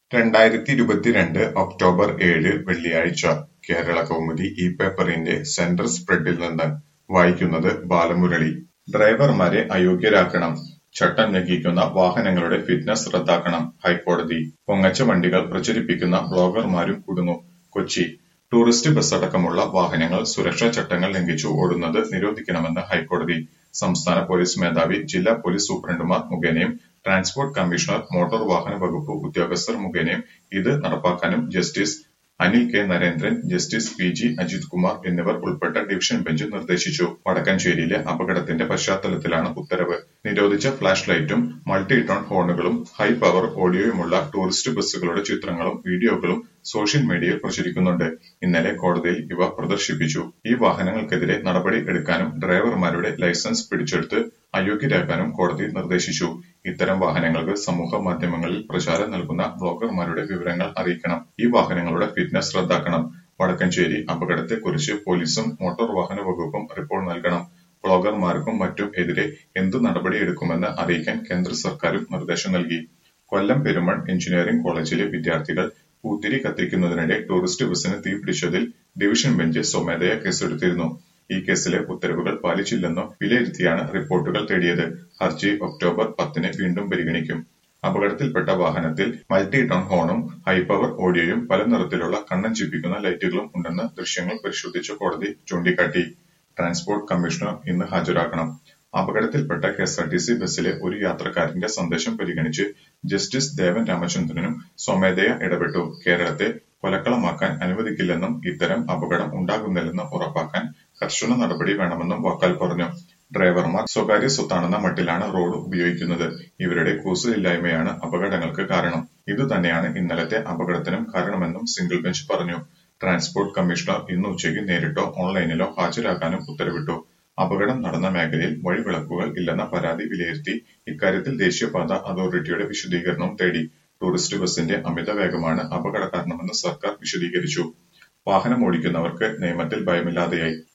രണ്ടായിരത്തി ഇരുപത്തിരണ്ട് ഒക്ടോബർ ഏഴ് വെള്ളിയാഴ്ച കേരളകൗമുദി ഈ പേപ്പറിന്റെ സെന്റർ സ്പ്രെഡിൽ നിന്ന് വായിക്കുന്നത് ബാലമുരളി ഡ്രൈവർമാരെ അയോഗ്യരാക്കണം ചട്ടം ലംഘിക്കുന്ന വാഹനങ്ങളുടെ ഫിറ്റ്നസ് റദ്ദാക്കണം ഹൈക്കോടതി പൊങ്ങച്ച വണ്ടികൾ പ്രചരിപ്പിക്കുന്ന ബ്ലോഗർമാരും കുടുങ്ങും കൊച്ചി ടൂറിസ്റ്റ് ബസ്സടക്കമുള്ള വാഹനങ്ങൾ സുരക്ഷാ ചട്ടങ്ങൾ ലംഘിച്ചു ഓടുന്നത് നിരോധിക്കണമെന്ന് ഹൈക്കോടതി സംസ്ഥാന പോലീസ് മേധാവി ജില്ലാ പോലീസ് സൂപ്രണ്ടുമാർ മുഖേനയും ട്രാൻസ്പോർട്ട് കമ്മീഷണർ മോട്ടോർ വാഹന വകുപ്പ് ഉദ്യോഗസ്ഥർ മുഖേനയും ഇത് നടപ്പാക്കാനും justice Anil K Narendran justice P G Ajith Kumar എന്നിവർ ഉൾപ്പെട്ട ഡിവിഷൻ ബെഞ്ച് നിർദ്ദേശിച്ചു വടക്കഞ്ചേരിയിലെ അപകടത്തിന്റെ പശ്ചാത്തലത്തിലാണ് ഉത്തരവ് നിരോധിച്ച ഫ്ലാഷ് ലൈറ്റും മൾട്ടി ടോൺ ഹോണുകളും ഹൈ പവർ ഓഡിയോയുമുള്ള ടൂറിസ്റ്റ് ബസ്സുകളുടെ ചിത്രങ്ങളും വീഡിയോകളും സോഷ്യൽ മീഡിയയിൽ പ്രചരിക്കുന്നുണ്ട് ഇന്നലെ കോടതിയിൽ ഇവ പ്രദർശിപ്പിച്ചു ഈ വാഹനങ്ങൾക്കെതിരെ നടപടി എടുക്കാനും ഡ്രൈവർമാരുടെ ലൈസൻസ് പിടിച്ചെടുത്ത് അയോഗ്യരാക്കാനും കോടതി നിർദ്ദേശിച്ചു ഇത്തരം വാഹനങ്ങൾക്ക് സമൂഹ മാധ്യമങ്ങളിൽ പ്രചാരം നൽകുന്ന ബ്ലോഗർമാരുടെ വിവരങ്ങൾ അറിയിക്കണം ഈ വാഹനങ്ങളുടെ ഫിറ്റ്നസ് റദ്ദാക്കണം വടക്കഞ്ചേരി അപകടത്തെക്കുറിച്ച് പോലീസും മോട്ടോർ വാഹന വകുപ്പും റിപ്പോർട്ട് നൽകണം ബ്ലോഗർമാർക്കും മറ്റും എതിരെ എന്തു നടപടിയെടുക്കുമെന്ന് അറിയിക്കാൻ കേന്ദ്ര സർക്കാരും നിർദ്ദേശം നൽകി കൊല്ലം പെരുമൺ എഞ്ചിനീയറിംഗ് കോളേജിലെ വിദ്യാർത്ഥികൾ പൂത്തിരി കത്തിക്കുന്നതിനിടെ ടൂറിസ്റ്റ് ബസിന് തീപിടിച്ചതിൽ ഡിവിഷൻ ബെഞ്ച് സ്വമേധയാ കേസെടുത്തിരുന്നു ഈ കേസിലെ ഉത്തരവുകൾ പാലിച്ചില്ലെന്ന് വിലയിരുത്തിയാണ് റിപ്പോർട്ടുകൾ തേടിയത് ഹർജി ഒക്ടോബർ പത്തിന് വീണ്ടും പരിഗണിക്കും അപകടത്തിൽപ്പെട്ട വാഹനത്തിൽ മൾട്ടി ടോൺ ഹോണും ഹൈപവർ ഓഡിയോയും പല നിറത്തിലുള്ള കണ്ണൻ ചിപ്പിക്കുന്ന ലൈറ്റുകളും ഉണ്ടെന്ന് ദൃശ്യങ്ങൾ പരിശോധിച്ച കോടതി ചൂണ്ടിക്കാട്ടി ട്രാൻസ്പോർട്ട് കമ്മീഷണർ ഇന്ന് ഹാജരാക്കണം അപകടത്തിൽപ്പെട്ട കെഎസ്ആർടിസി ബസ്സിലെ ഒരു യാത്രക്കാരന്റെ സന്ദേശം പരിഗണിച്ച് ജസ്റ്റിസ് ദേവൻ രാമചന്ദ്രനും സ്വമേധയാ ഇടപെട്ടു കേരളത്തെ കൊലക്കളമാക്കാൻ അനുവദിക്കില്ലെന്നും ഇത്തരം അപകടം ഉണ്ടാകുന്നില്ലെന്നും ഉറപ്പാക്കാൻ കർശന നടപടി വേണമെന്നും വാക്കാൽ പറഞ്ഞു ഡ്രൈവർമാർ സ്വകാര്യ സ്വത്താണെന്ന മട്ടിലാണ് റോഡ് ഉപയോഗിക്കുന്നത് ഇവരുടെ കൂസലില്ലായ്മയാണ് അപകടങ്ങൾക്ക് കാരണം ഇതുതന്നെയാണ് ഇന്നലത്തെ അപകടത്തിനും കാരണമെന്നും സിംഗിൾ ബെഞ്ച് പറഞ്ഞു ട്രാൻസ്പോർട്ട് കമ്മീഷണർ ഇന്ന് ഉച്ചയ്ക്ക് നേരിട്ടോ ഓൺലൈനിലോ ഹാജരാക്കാനും ഉത്തരവിട്ടു അപകടം നടന്ന മേഖലയിൽ വഴിവിളക്കുകൾ ഇല്ലെന്ന പരാതി വിലയിരുത്തി ഇക്കാര്യത്തിൽ ദേശീയപാത അതോറിറ്റിയുടെ വിശദീകരണവും തേടി ടൂറിസ്റ്റ് ബസിന്റെ അമിത വേഗമാണ് അപകട കാരണമെന്ന് സർക്കാർ വിശദീകരിച്ചു വാഹനമോടിക്കുന്നവർക്ക് നിയമത്തിൽ ഭയമില്ലാതെയായി